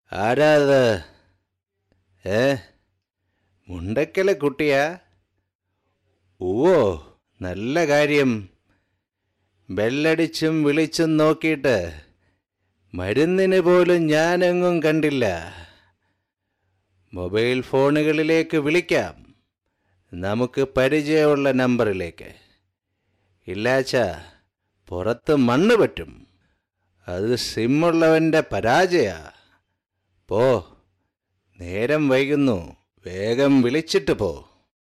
ആരാ അത് ഏ മുണ്ടക്കലെ കുട്ടിയാ ഓ നല്ല കാര്യം ബെല്ലടിച്ചും വിളിച്ചും നോക്കിയിട്ട് മരുന്നിന് പോലും ഞാനെങ്ങും കണ്ടില്ല മൊബൈൽ ഫോണുകളിലേക്ക് വിളിക്കാം നമുക്ക് പരിചയമുള്ള നമ്പറിലേക്ക് ഇല്ലാച്ച പുറത്ത് മണ്ണ് പറ്റും അത് സിമ്മുള്ളവൻ്റെ പരാജയ പോ നേരം വൈകുന്നു വേഗം വിളിച്ചിട്ട് പോ